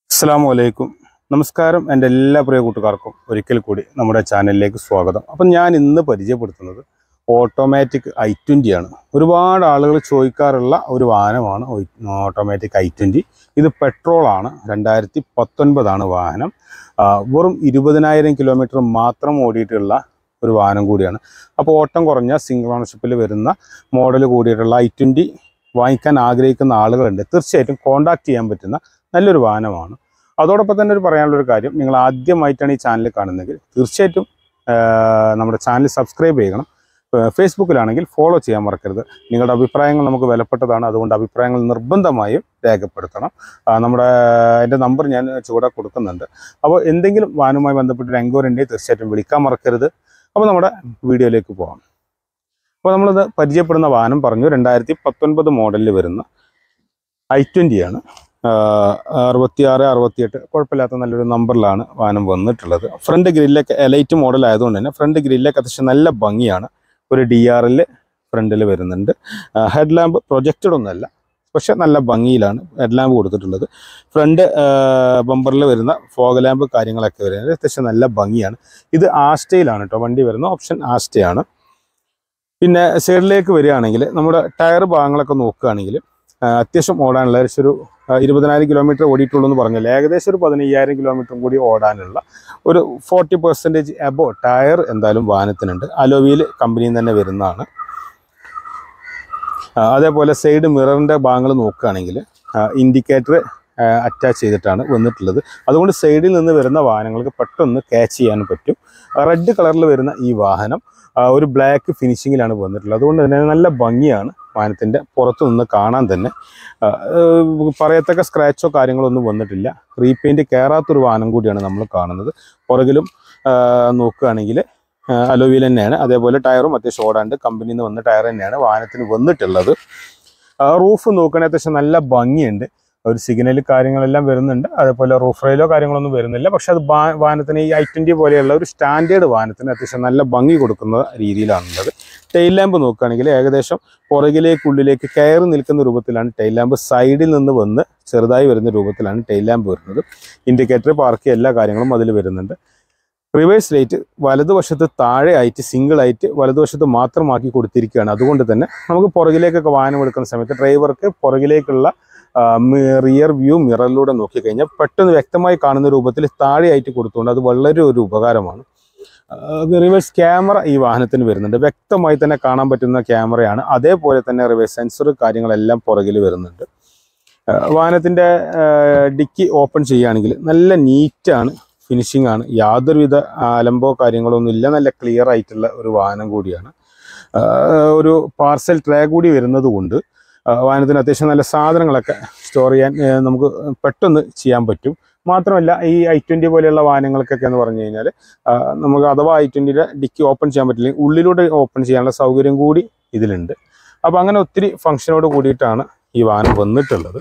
അസ്സാം വലൈക്കും നമസ്കാരം എൻ്റെ എല്ലാ പ്രിയ കൂട്ടുകാർക്കും ഒരിക്കൽ കൂടി നമ്മുടെ ചാനലിലേക്ക് സ്വാഗതം അപ്പം ഞാൻ ഇന്ന് പരിചയപ്പെടുത്തുന്നത് ഓട്ടോമാറ്റിക് ഐ ട്വൻ്റി ആണ് ഒരുപാട് ആളുകൾ ചോദിക്കാറുള്ള ഒരു വാഹനമാണ് ഓട്ടോമാറ്റിക് ഐ ട്വൻ്റി ഇത് പെട്രോളാണ് രണ്ടായിരത്തി പത്തൊൻപതാണ് വാഹനം ആ, വെറും ഇരുപതിനായിരം കിലോമീറ്റർ മാത്രം ഓടിയിട്ടുള്ള ഒരു വാഹനം കൂടിയാണ് അപ്പോൾ ഓട്ടം കുറഞ്ഞ സിംഗിൾ ഓണർഷിപ്പിൽ വരുന്ന മോഡൽ കൂടിയിട്ടുള്ള ഐ ട്വൻ്റി വാങ്ങിക്കാൻ ആഗ്രഹിക്കുന്ന ആളുകളുണ്ട് തീർച്ചയായിട്ടും കോൺടാക്ട് ചെയ്യാൻ പറ്റുന്ന നല്ലൊരു വാഹനമാണ് അതോടൊപ്പം തന്നെ ഒരു പറയാനുള്ള ഒരു കാര്യം നിങ്ങൾ ആദ്യമായിട്ടാണ് ഈ ചാനൽ കാണുന്നതെങ്കിൽ തീർച്ചയായിട്ടും ആ, നമ്മുടെ ചാനൽ സബ്സ്ക്രൈബ് ചെയ്യണം ആ, ഫേസ്ബുക്കിലാണെങ്കിൽ ഫോളോ ചെയ്യാൻ മറക്കരുത് നിങ്ങളുടെ അഭിപ്രായങ്ങൾ നമുക്ക് വിലപ്പെട്ടതാണ് അതുകൊണ്ട് അഭിപ്രായങ്ങൾ നിർബന്ധമായും രേഖപ്പെടുത്തണം ആ, നമ്മുടെ എൻ്റെ നമ്പർ ഞാൻ ചുവടെ കൊടുക്കുന്നുണ്ട് അപ്പോൾ എന്തെങ്കിലും വാഹനവുമായി ബന്ധപ്പെട്ട് ഒരു എൻക്വയറി ഉണ്ടെങ്കിൽ തീർച്ചയായിട്ടും വിളിക്കാൻ മറക്കരുത് അപ്പോൾ നമ്മുടെ വീഡിയോയിലേക്ക് പോകാം അപ്പോൾ നമ്മളിത് പരിചയപ്പെടുന്ന വാഹനം പറഞ്ഞു രണ്ടായിരത്തി പത്തൊൻപത് മോഡലിൽ വരുന്ന ഐ ട്വൻ്റി ആണ് അറുപത്തിയാറ് അറുപത്തിയെട്ട് കുഴപ്പമില്ലാത്ത നല്ലൊരു നമ്പറിലാണ് വാഹനം വന്നിട്ടുള്ളത് ഫ്രണ്ട് ഗ്രില്ലൊക്കെ എലൈറ്റ് മോഡൽ ആയതുകൊണ്ട് തന്നെ ഫ്രണ്ട് ഗ്രില്ലൊക്കെ അത്യാവശ്യം നല്ല ഭംഗിയാണ് ഒരു ഡി ആർ എൽ ഫ്രണ്ടിൽ വരുന്നുണ്ട് ഹെഡ് ലാമ്പ് പ്രൊജക്റ്റഡ് ഒന്നുമല്ല പക്ഷെ നല്ല ഭംഗിയിലാണ് ഹെഡ് ലാമ്പ് കൊടുത്തിട്ടുള്ളത് ഫ്രണ്ട് ബമ്പറിൽ വരുന്ന ഫോഗ് ലാമ്പ് കാര്യങ്ങളൊക്കെ വരുന്നത് അത്യാവശ്യം നല്ല ഭംഗിയാണ് ഇത് ആസ്റ്റയിലാണ് കേട്ടോ വണ്ടി വരുന്ന ഓപ്ഷൻ ആസ്റ്റയാണ് പിന്നെ സൈഡിലേക്ക് വരികയാണെങ്കിൽ നമ്മുടെ ടയർ ഭാഗങ്ങളൊക്കെ നോക്കുകയാണെങ്കിൽ ആ, അത്യാവശ്യം ഓടാനുള്ള ഏകദേശം ഒരു ആ, ഇരുപതിനായിരം കിലോമീറ്റർ ഓടിയിട്ടുള്ളൂ എന്ന് പറഞ്ഞാൽ ഏകദേശം ഒരു പതിനയ്യായിരം കിലോമീറ്ററും കൂടി ഓടാനുള്ള ഒരു ഫോർട്ടി പെർസെൻറ്റേജ് എബോ ടയർ എന്തായാലും വാഹനത്തിനുണ്ട് അലോവിയിൽ കമ്പനിയിൽ നിന്ന് തന്നെ വരുന്നതാണ് ആ, അതേപോലെ സൈഡ് മിററിൻ്റെ ഭാഗങ്ങൾ നോക്കുകയാണെങ്കിൽ ഇൻഡിക്കേറ്റർ അറ്റാച്ച് ചെയ്തിട്ടാണ് വന്നിട്ടുള്ളത് അതുകൊണ്ട് സൈഡിൽ നിന്ന് വരുന്ന വാഹനങ്ങൾക്ക് പെട്ടെന്ന് ക്യാച്ച് ചെയ്യാൻ പറ്റും റെഡ് കളറിൽ വരുന്ന ഈ വാഹനം ആ, ഒരു ബ്ലാക്ക് ഫിനിഷിങ്ങിലാണ് വന്നിട്ടുള്ളത് അതുകൊണ്ട് തന്നെ നല്ല ഭംഗിയാണ് വാഹനത്തിൻ്റെ പുറത്തു നിന്ന് കാണാൻ തന്നെ ആ, ഏഹ് പറയത്തക്ക സ്ക്രാച്ചോ കാര്യങ്ങളോ ഒന്നും വന്നിട്ടില്ല റീപെയിൻറ്റ് കയറാത്തൊരു വാഹനം കൂടിയാണ് നമ്മൾ കാണുന്നത് പുറകിലും ആ, നോക്കുകയാണെങ്കിൽ അലോവിയിൽ തന്നെയാണ് അതേപോലെ ടയറും അത്യാവശ്യം ഓടാണ്ട് കമ്പനിയിൽ നിന്ന് വന്ന ടയർ തന്നെയാണ് വാഹനത്തിന് വന്നിട്ടുള്ളത് റൂഫ് നോക്കുകയാണെങ്കിൽ അത്യാവശ്യം നല്ല ഭംഗിയുണ്ട് ഒരു സിഗ്നൽ കാര്യങ്ങളെല്ലാം വരുന്നുണ്ട് അതേപോലെ റൂഫ് റെയിലോ കാര്യങ്ങളൊന്നും വരുന്നില്ല പക്ഷെ അത് വാ- വാഹനത്തിന് ഈ ഐ ട്വൻറ്റി പോലെയുള്ള ഒരു സ്റ്റാൻഡേർഡ് വാഹനത്തിന് അത്യാവശ്യം നല്ല ഭംഗി കൊടുക്കുന്ന രീതിയിലാണുള്ളത് ടെയിൽ ലാമ്പ് നോക്കുകയാണെങ്കിൽ ഏകദേശം പുറകിലേക്ക് ഉള്ളിലേക്ക് കയറി നിൽക്കുന്ന രൂപത്തിലാണ് ടെയിൽ ലാമ്പ് സൈഡിൽ നിന്ന് വന്ന് ചെറുതായി വരുന്ന രൂപത്തിലാണ് ടെയിൽ ലാമ്പ് വരുന്നത് ഇൻഡിക്കേറ്റർ പാർക്ക് എല്ലാ കാര്യങ്ങളും അതിൽ വരുന്നുണ്ട് റിവേഴ്സ് ലൈറ്റ് വലതുവശത്ത് താഴെ ആയിട്ട് സിംഗിൾ ആയിട്ട് വലതുവശത്ത് മാത്രമാക്കി കൊടുത്തിരിക്കുകയാണ് അതുകൊണ്ട് തന്നെ നമുക്ക് പുറകിലേക്കൊക്കെ വാഹനം എടുക്കുന്ന സമയത്ത് ഡ്രൈവർക്ക് പുറകിലേക്കുള്ള റിയർ വ്യൂ മിററിലൂടെ നോക്കിക്കഴിഞ്ഞാൽ പെട്ടെന്ന് വ്യക്തമായി കാണുന്ന രൂപത്തിൽ താഴെയായിട്ട് കൊടുത്തുകൊണ്ട് അത് വളരെ ഒരു ഉപകാരമാണ് റിവേഴ്സ് ക്യാമറ ഈ വാഹനത്തിന് വരുന്നുണ്ട് വ്യക്തമായി തന്നെ കാണാൻ പറ്റുന്ന ക്യാമറയാണ് അതേപോലെ തന്നെ റിവേഴ്സ് സെൻസർ കാര്യങ്ങളെല്ലാം പുറകിൽ വരുന്നുണ്ട് ആ, വാഹനത്തിൻ്റെ ഡിക്കി ഓപ്പൺ ചെയ്യുകയാണെങ്കിൽ നല്ല നീറ്റാണ് ഫിനിഷിംഗ് ആണ് യാതൊരുവിധ അലമ്പോ കാര്യങ്ങളൊന്നും ഇല്ല നല്ല ക്ലിയർ ആയിട്ടുള്ള ഒരു വാഹനം കൂടിയാണ് ആ, ഒരു പാർസൽ ട്രേ കൂടി വരുന്നത് കൊണ്ട് ആ, വാഹനത്തിന് അത്യാവശ്യം നല്ല സാധനങ്ങളൊക്കെ സ്റ്റോർ ചെയ്യാൻ ആ, നമുക്ക് പെട്ടെന്ന് ചെയ്യാൻ പറ്റും മാത്രമല്ല ഈ ഐ ട്വൻറ്റി പോലെയുള്ള വാഹനങ്ങൾക്കൊക്കെ എന്ന് പറഞ്ഞു കഴിഞ്ഞാൽ ആ, നമുക്ക് അഥവാ ഐ ട്വൻറ്റിയുടെ ഡിക്കി ഓപ്പൺ ചെയ്യാൻ പറ്റില്ലെങ്കിൽ ഉള്ളിലൂടെ ഓപ്പൺ ചെയ്യാനുള്ള സൗകര്യം കൂടി ഇതിലുണ്ട് അപ്പോൾ അങ്ങനെ ഒത്തിരി ഫംഗ്ഷനോട് കൂടിയിട്ടാണ് ഈ വാഹനം വന്നിട്ടുള്ളത്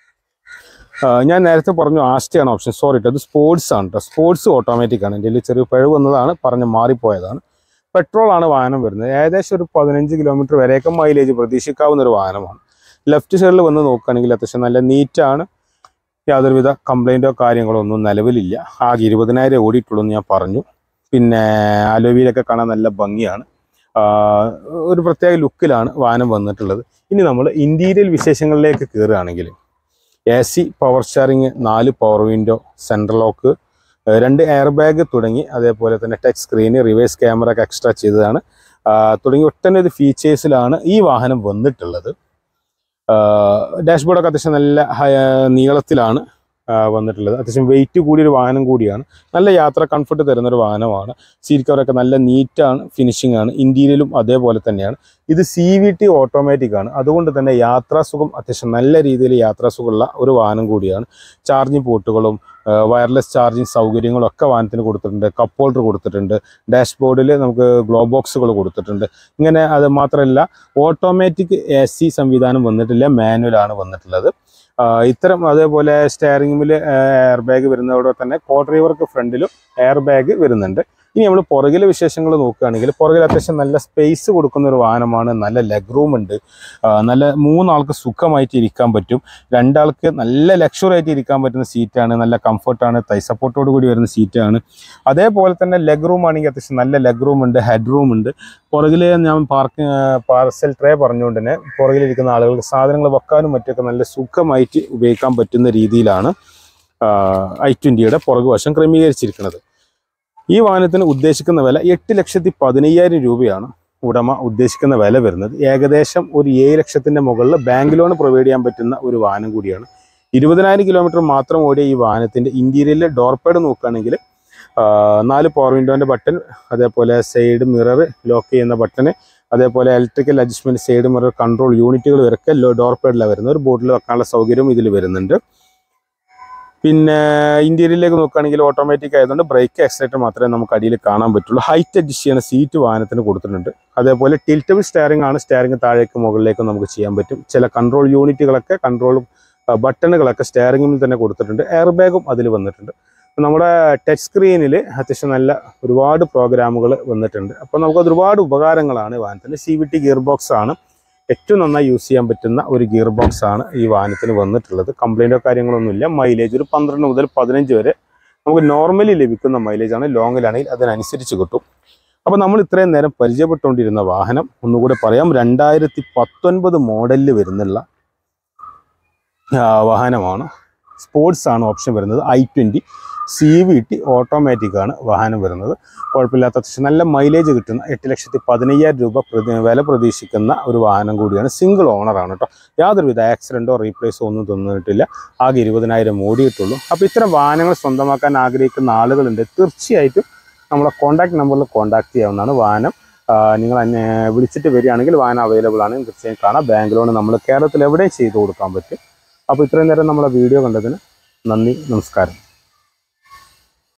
ആ, ഞാൻ നേരത്തെ പറഞ്ഞു ആസ്റ്റയാണ് ഓപ്ഷൻ സോറി കേട്ടോ അത് സ്പോർട്സ് ആണ് കേട്ടോ സ്പോർട്സ് ഓട്ടോമാറ്റിക് ആണ് എൻ്റെ ചെറിയ പിഴവ് വന്നതാണ് പറഞ്ഞ് മാറിപ്പോയതാണ് പെട്രോൾ ആണ് വാഹനം വരുന്നത് ഏകദേശം ഒരു പതിനഞ്ച് കിലോമീറ്റർ വരെയൊക്കെ മൈലേജ് പ്രതീക്ഷിക്കാവുന്ന ഒരു വാഹനമാണ് ലെഫ്റ്റ് സൈഡിൽ വന്ന് നോക്കുകയാണെങ്കിൽ അത്യാവശ്യം നല്ല നീറ്റാണ് യാതൊരുവിധ കംപ്ലൈൻറ്റോ കാര്യങ്ങളോ ഒന്നും നിലവിലില്ല ആകെ ഇരുപതിനായിരം ഓടിയിട്ടുള്ളൂ എന്ന് ഞാൻ പറഞ്ഞു പിന്നെ അലോവിയിലൊക്കെ കാണാൻ നല്ല ഭംഗിയാണ് ആ, ഒരു പ്രത്യേക ലുക്കിലാണ് വാഹനം വന്നിട്ടുള്ളത് ഇനി നമ്മൾ ഇൻറ്റീരിയൽ വിശേഷങ്ങളിലേക്ക് കയറുകയാണെങ്കിൽ എ സി പവർ സ്റ്റാറിങ് നാല് പവർ വിൻഡോ സെൻട്രൽ ലോക്ക് ഏഹ് രണ്ട് എയർ ബാഗ് തുടങ്ങി അതേപോലെ തന്നെ ടച്ച് സ്ക്രീന് റിവേഴ്സ് ക്യാമറ ഒക്കെ എക്സ്ട്രാ ചെയ്തതാണ് ആ, തുടങ്ങി ഒട്ടനവധി ഫീച്ചേഴ്സിലാണ് ഈ വാഹനം വന്നിട്ടുള്ളത് ഡാഷ്ബോർഡൊക്കെ അത്യാവശ്യം നല്ല ഹൈ- നീളത്തിലാണ് ആ, വന്നിട്ടുള്ളത് അത്യാവശ്യം വെയിറ്റ് കൂടിയൊരു വാഹനം കൂടിയാണ് നല്ല യാത്ര കംഫർട്ട് തരുന്ന ഒരു വാഹനമാണ് സീറ്റ് കവറൊക്കെ നല്ല നീറ്റാണ് ഫിനിഷിംഗ് ആണ് ഇൻറ്റീരിയലും അതേപോലെ തന്നെയാണ് ഇത് സി വി ടി ഓട്ടോമാറ്റിക് ആണ് അതുകൊണ്ട് തന്നെ യാത്രാസുഖം അത്യാവശ്യം നല്ല രീതിയിൽ യാത്രാസുഖമുള്ള ഒരു വാഹനം കൂടിയാണ് ചാർജിങ് പോർട്ടുകളും വയർലെസ് ചാർജിങ് സൗകര്യങ്ങളും ഒക്കെ വാഹനത്തിന് കൊടുത്തിട്ടുണ്ട് കപ്പ് ഹോൾഡർ കൊടുത്തിട്ടുണ്ട് ഡാഷ്ബോർഡിൽ നമുക്ക് ഗ്ലോ ബോക്സുകൾ കൊടുത്തിട്ടുണ്ട് ഇങ്ങനെ അത് മാത്രമല്ല ഓട്ടോമാറ്റിക് എ സി സംവിധാനം വന്നിട്ടില്ല മാനുവലാണ് വന്നിട്ടുള്ളത് ആ, ഇത്തരം അതേപോലെ സ്റ്റിയറിംഗിൽ എയർ ബാഗ് വരുന്നതോടെ തന്നെ കോ ഡ്രൈവർക്ക് ഫ്രണ്ടിലും എയർ ബാഗ് വരുന്നുണ്ട് ഇനി നമ്മൾ പുറകിലെ വിശേഷങ്ങൾ നോക്കുകയാണെങ്കിൽ പുറകിൽ അത്യാവശ്യം നല്ല സ്പേസ് കൊടുക്കുന്ന ഒരു വാഹനമാണ് നല്ല ലെഗ് റൂം ഉണ്ട് ആ, നല്ല മൂന്നാൾക്ക് സുഖമായിട്ട് ഇരിക്കാൻ പറ്റും രണ്ടാൾക്ക് നല്ല ലക്ഷറി ആയിട്ട് ഇരിക്കാൻ പറ്റുന്ന സീറ്റാണ് നല്ല കംഫർട്ടാണ് തൈ സപ്പോർട്ടോട് കൂടി വരുന്ന സീറ്റാണ് അതേപോലെ തന്നെ ലെഗ് റൂം ആണെങ്കിൽ അത്യാവശ്യം നല്ല ലെഗ് റൂം ഉണ്ട് ഹെഡ് റൂം ഉണ്ട് പുറകിൽ ഞാൻ പാർക്ക് പാർസൽ ട്രേ പറഞ്ഞുകൊണ്ട് തന്നെ പുറകിലിരിക്കുന്ന ആളുകൾക്ക് സാധനങ്ങൾ വെക്കാനും മറ്റൊക്കെ നല്ല സുഖമായിട്ട് ഉപയോഗിക്കാൻ പറ്റുന്ന രീതിയിലാണ് ഐ ട്വൻറ്റിയുടെ പുറകു വശം ക്രമീകരിച്ചിരിക്കുന്നത് ഈ വാഹനത്തിന് ഉദ്ദേശിക്കുന്ന വില എട്ട് ലക്ഷത്തി പതിനയ്യായിരം രൂപയാണ് ഉടമ ഉദ്ദേശിക്കുന്ന വില വരുന്നത് ഏകദേശം ഒരു ഏഴ് ലക്ഷത്തിൻ്റെ മുകളിൽ ബാങ്ക് ലോൺ പ്രൊവൈഡ് ചെയ്യാൻ പറ്റുന്ന ഒരു വാഹനം കൂടിയാണ് ഇരുപതിനായിരം കിലോമീറ്റർ മാത്രം ഓടിയ ഈ വാഹനത്തിൻ്റെ ഇൻറ്റീരിയലിലെ ഡോർ പാഡ് നോക്കുകയാണെങ്കിൽ ആ, നാല് പവർ വിൻഡോൻ്റെ ബട്ടൺ അതേപോലെ സൈഡ് മിറർ ലോക്ക് ചെയ്യുന്ന ബട്ടണ് അതേപോലെ electrical adjustment side mirror control യൂണിറ്റുകൾ വരൊക്കെ ഡോർ പാഡിലാണ് വരുന്നത് ഒരു ബോർഡിൽ വെക്കാനുള്ള സൗകര്യം ഇതിൽ വരുന്നുണ്ട് പിന്നെ ഇന്റീരിയറിലേക്ക് നോക്കുകയാണെങ്കിൽ ഓട്ടോമാറ്റിക് ആയതുകൊണ്ട് ബ്രേക്ക് ആക്സിലേറ്റർ മാത്രമേ നമുക്ക് അടിയിൽ കാണാൻ പറ്റുള്ളൂ ഹൈറ്റ് അഡ്ജസ്റ്റ് ചെയ്യുന്ന സീറ്റ് വാഹനത്തിന് കൊടുത്തിട്ടുണ്ട് അതേപോലെ ടിൽറ്റബിൾ സ്റ്റാറിംഗ് ആണ് സ്റ്റാറിംഗ് താഴേക്ക് മുകളിലേക്ക് നമുക്ക് ചെയ്യാൻ പറ്റും ചില കൺട്രോൾ യൂണിറ്റുകളൊക്കെ കൺട്രോൾ ബട്ടണുകളൊക്കെ സ്റ്റാറിംഗിൽ തന്നെ കൊടുത്തിട്ടുണ്ട് എയർ ബാഗും അതിൽ വന്നിട്ടുണ്ട് നമ്മുടെ ടച്ച് സ്ക്രീനിൽ അത്യാവശ്യം നല്ല ഒരുപാട് പ്രോഗ്രാമുകൾ വന്നിട്ടുണ്ട് അപ്പോൾ നമുക്ക് ഒരുപാട് ഉപകാരങ്ങളാണ് വാഹനത്തിന് C V T gear box ആണ് ഏറ്റവും നന്നായി യൂസ് ചെയ്യാൻ പറ്റുന്ന ഒരു ഗിയർ ബോക്സ് ആണ് ഈ വാഹനത്തിന് വന്നിട്ടുള്ളത് കംപ്ലൈൻറ്റോ കാര്യങ്ങളൊന്നുമില്ല മൈലേജ് ഒരു പന്ത്രണ്ട് മുതൽ പതിനഞ്ച് വരെ നമുക്ക് നോർമലി ലഭിക്കുന്ന മൈലേജ് ആണ് ലോങ്ങിലാണെങ്കിൽ അതിനനുസരിച്ച് കിട്ടും അപ്പോൾ നമ്മൾ ഇത്രയും നേരം പരിചയപ്പെട്ടുകൊണ്ടിരുന്ന വാഹനം ഒന്നുകൂടെ പറയാം രണ്ടായിരത്തി പത്തൊൻപത് മോഡലിൽ വരുന്നുള്ള ആ, വാഹനമാണ് സ്പോർട്സ് ആണ് ഓപ്ഷൻ വരുന്നത് I twenty C V T automatic ആണ് വാഹനം വരുന്നത് കുഴപ്പമില്ലാത്ത അത്യാവശ്യം നല്ല മൈലേജ് കിട്ടുന്ന എട്ട് ലക്ഷത്തി പതിനയ്യായിരം രൂപ പ്രതി വില പ്രതീക്ഷിക്കുന്ന ഒരു വാഹനം കൂടിയാണ് സിംഗിൾ ഓണറാണ് കേട്ടോ യാതൊരുവിധ ആക്സിഡൻറ്റോ റീപ്ലേസോ ഒന്നും തോന്നിയിട്ടില്ല ആകെ ഇരുപതിനായിരം ഓടിയിട്ടുള്ളൂ അപ്പോൾ ഇത്തരം വാഹനങ്ങൾ സ്വന്തമാക്കാൻ ആഗ്രഹിക്കുന്ന ആളുകളുണ്ട് തീർച്ചയായിട്ടും നമ്മളെ കോൺടാക്ട് നമ്പറിൽ കോൺടാക്ട് ചെയ്യാവുന്നതാണ് വാഹനം ആ, നിങ്ങൾ അന്വേ വിളിച്ചിട്ട് വരികയാണെങ്കിൽ വാഹനം അവൈലബിൾ ആണ് തീർച്ചയായും കാണാം ബാങ്ക് ലോൺ നമ്മൾ കേരളത്തിൽ എവിടെയും ചെയ്തു കൊടുക്കാൻ പറ്റും അപ്പോൾ ഇത്രയും നേരം നമ്മളെ വീഡിയോ കണ്ടതിന് നന്ദി നമസ്കാരം